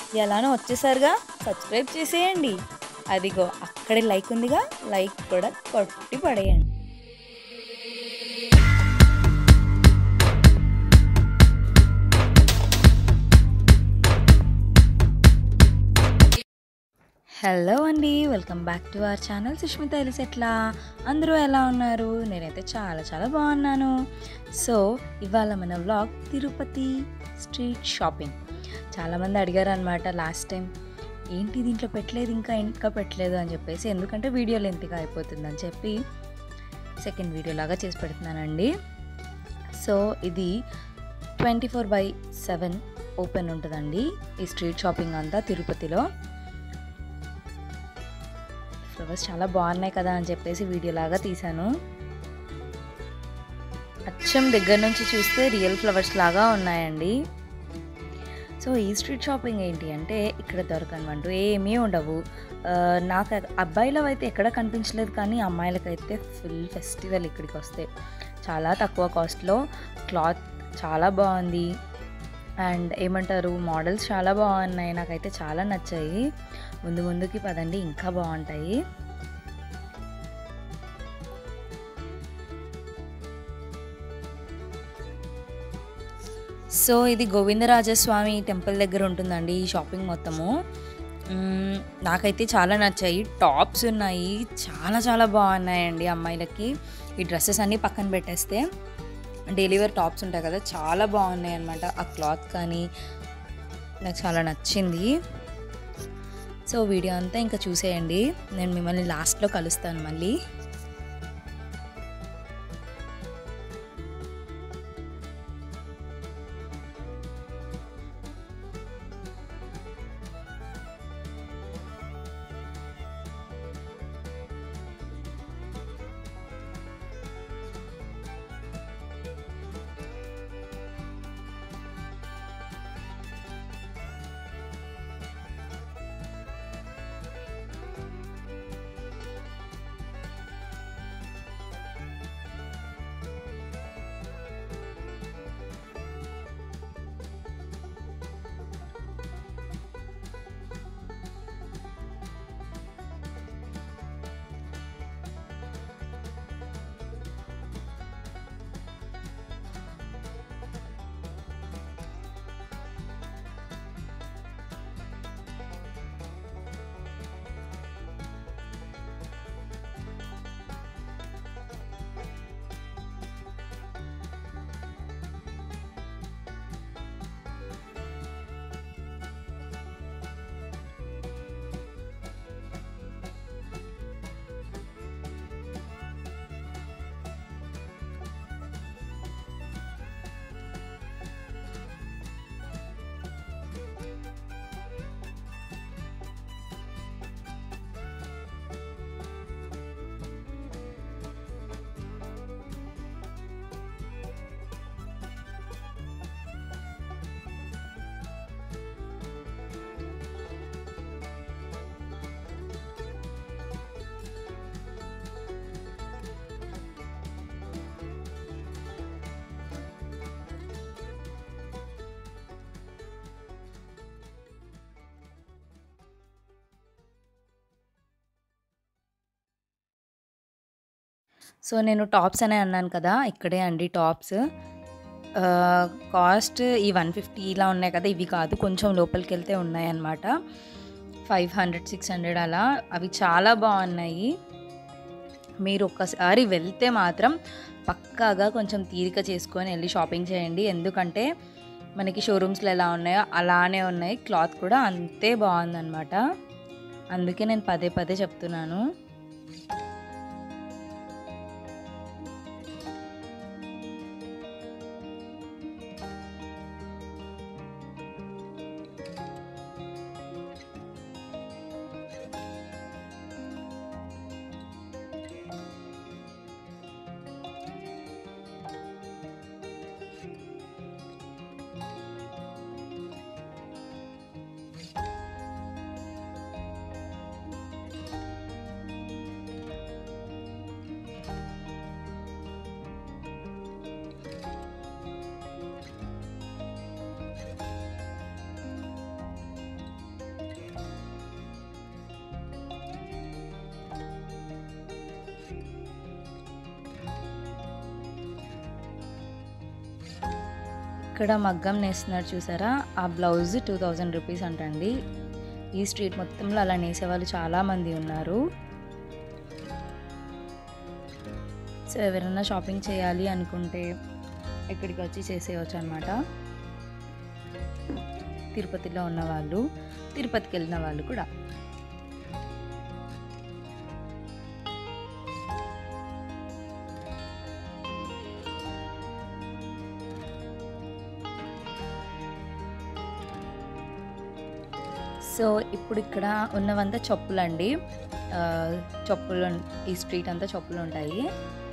ఎలానో వచ్చేసారుగా సబ్స్క్రైబ్ చేసేయండి అదిగో అక్కడే లైక్ ఉందిగా లైక్ కూడా కొట్టి పడేయండి హలో అండి welcome back to our channel Sushmitha ఎలిస్ ఎట్లా అందరూ ఎలా ఉన్నారు నేనైతే చాలా చాలా బాగున్నాను సో ఇవాళ మన వ్లాగ్ తిరుపతి స్ట్రీట్ షాపింగ్ చాలామంది అడిగారు అనమాట లాస్ట్ టైం ఏంటి దీంట్లో పెట్టలేదు ఇంకా ఇంకా పెట్టలేదు అని చెప్పేసి ఎందుకంటే వీడియో లెంత్గా అయిపోతుందని చెప్పి సెకండ్ వీడియో లాగా చేసి పెడుతున్నానండి సో ఇది twenty four by seven open ఉంటుందండి ఈ స్ట్రీట్ షాపింగ్ అంతా తిరుపతిలో ఫ్లవర్స్ చాలా బాగున్నాయి కదా అని చెప్పేసి వీడియో లాగా తీశాను అచ్చం దగ్గర నుంచి చూస్తే రియల్ ఫ్లవర్స్ లాగా ఉన్నాయండి సో ఈ స్ట్రీట్ షాపింగ్ ఏంటి అంటే ఇక్కడ దొరకనమంటూ ఏమీ ఉండవు ఆ, నాకు అది- అబ్బాయిలో అయితే ఎక్కడ కనిపించలేదు కానీ అమ్మాయిలకైతే ఫుల్ ఫెస్టివల్ ఇక్కడికి వస్తే చాలా తక్కువ కాస్ట్లో క్లాత్ చాలా బాగుంది అండ్ ఏమంటారు మోడల్స్ చాలా బాగున్నాయి నాకైతే చాలా నచ్చాయి ముందు ముందుకి పదండి ఇంకా బాగుంటాయి సో ఇది గోవిందరాజస్వామి టెంపుల్ దగ్గర ఉంటుందండి ఈ షాపింగ్ మొత్తము మ్మ్, నాకైతే చాలా నచ్చాయి టాప్స్ ఉన్నాయి చాలా చాలా బాగున్నాయండి అమ్మాయిలకి ఈ డ్రెస్సెస్ అన్నీ పక్కన పెట్టేస్తే డైలీ వేర్ టాప్స్ ఉంటాయి కదా చాలా బాగున్నాయి అనమాట ఆ క్లాత్ కానీ నాకు చాలా నచ్చింది సో వీడియో అంతా ఇంకా చూసేయండి నేను మిమ్మల్ని లాస్ట్లో కలుస్తాను మళ్ళీ సో నేను టాప్స్ అనే అన్నాను కదా ఇక్కడే అండి టాప్స్ ఆ, కాస్ట్ ఈ వన్ ఫిఫ్టీ ఇలా ఉన్నాయి కదా ఇవి కాదు కొంచెం లోపలికి వెళ్తే ఉన్నాయన్నమాట ఫైవ్ హండ్రెడ్ సిక్స్ హండ్రెడ్ అలా అవి చాలా బాగున్నాయి మీరు ఒక్కసారి వెళ్తే మాత్రం పక్కాగా కొంచెం తీరిక చేసుకొని వెళ్ళి షాపింగ్ చేయండి ఎందుకంటే మనకి షోరూమ్స్లో ఎలా ఉన్నాయో అలానే ఉన్నాయి క్లాత్ కూడా అంతే బాగుందన్నమాట అందుకే నేను పదే పదే చెప్తున్నాను ఇక్కడ మగ్గం నేస్తున్నారు చూసారా ఆ బ్లౌజ్ టూ థౌజండ్ రూపీస్ అంటండి ఈ స్ట్రీట్ మొత్తంలో అలా నేసేవాళ్ళు చాలామంది ఉన్నారు సో ఎవరైనా షాపింగ్ చేయాలి అనుకుంటే ఇక్కడికి వచ్చి చేసేయచ్చు అనమాట తిరుపతిలో ఉన్న వాళ్ళు తిరుపతికి వెళ్ళిన వాళ్ళు కూడా సో ఇప్పుడు ఇక్కడ ఉన్నవంతా చెప్పులండి ఆ, చెప్పులు ఉన్- ఈ స్ట్రీట్ అంతా చెప్పులు ఉంటాయి